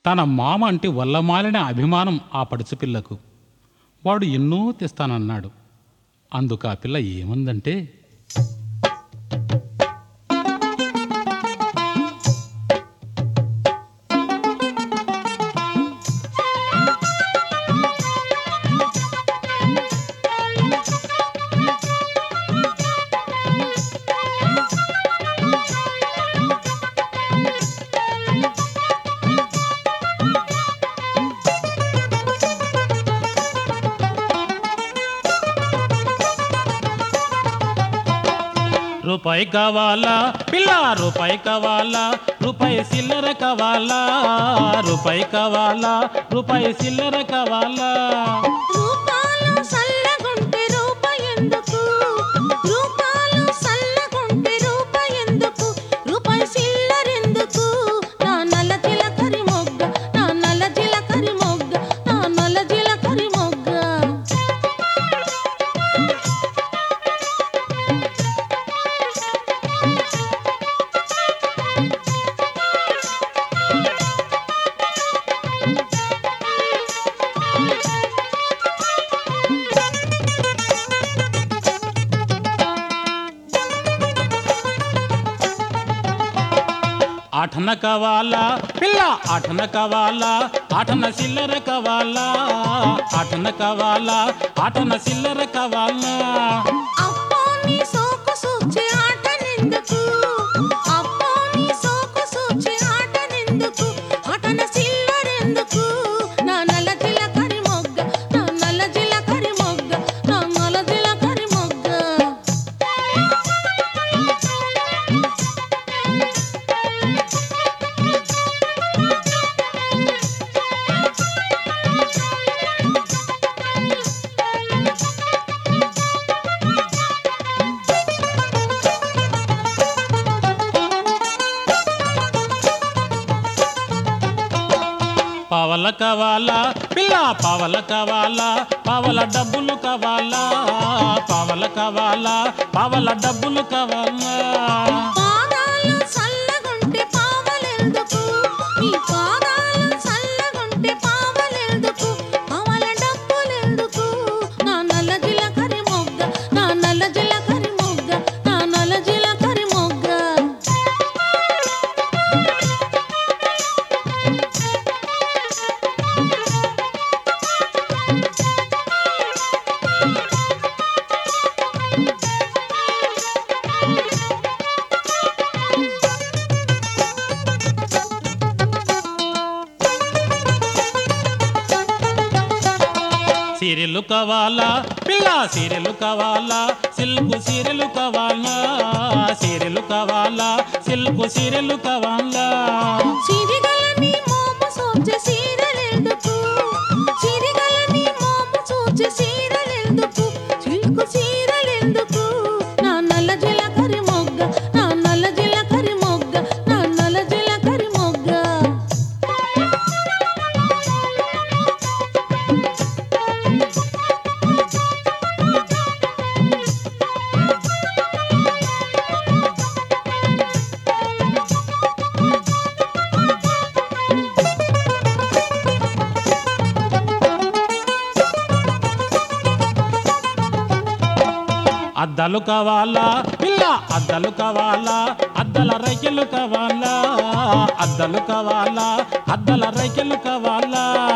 తన మామ అంటే వల్లమాలిన అభిమానం ఆ పడుచుపిల్లకు వాడు ఎన్నో తెస్తానన్నాడు అందుకు ఆ పిల్ల ఏమందంటే రూపాయి కావాలా పిల్ల రూపాయి కావాలా రూపాయి సిల్లర కావాలా రూపాయి కావాలా రూపాయి సిల్లర కావాలా రూపాలు సల్లగుంటే రూపాయెందుకు రూపాలు సల్లగుంటే రూపాయెందుకు రూపాయి సిల్లరెందుకు నా నల్ల జీలకర్రి మొగ్గ నా నల్ల జీలకర్రి మొగ్గ నా నల్ల జీలకర్రి మొగ్గ ఆటన కావాలా పిల్ల ఆటన కావాలా ఆటన సిల్లర కావాలా ఆటన కావాలా ఆటన సిల్లర కావాలా అప్పో నీ సోకు సూచే ఆటనెందుకు అప్పో నీ సోకు సూచే ఆటనెందుకు ఆటన సిల్లరెందుకు నా నల్ల జీలకర్రి మొగ్గ నా నల్ల జీలకర్రి మొగ్గ నా నల్ల జీలకర్రి మొగ్గ పావల కావాలా పిల్ల పావల కావాలా పావల డబ్బులు కావాలా పావల కావాలా పావల డబ్బులు కావాలా పాదాలు చల్లగుంటే పావలెందుకు నీ పాదాలు చల్లగుంటే పావలెందుకు పావల డబ్బులెందుకు నా నల్ల జీలకర్రి మొగ్గ నా నల్ల జీలకర్రి మొగ్గ నా నల్ల జీలకర్రి మొగ్గ సీరెలు కావాలా పిల్ల సీరెలు కావాలా సిల్కు సీరెలు కావాలా సీరెలు కావాలా సిల్కు సీరెలు కావాలా సిరిగలని మోము సోచే సీరలెందుకు సిరిగలని మోము సోచే సీరలెందుకు చిల్కు సీరలెందుకు నా నల్ల జీలకర్రి మొగ్గ నా నల్ల జీలకర్రి మొగ్గ నా నల్ల జీలకర్రి మొగ్గ అద్దాలు కావాలా పిల్ల అద్దాలు కావాలా అద్దల రైకెలు కావాలా అద్దలు కావాలా అద్దల రైకెలు కావాలా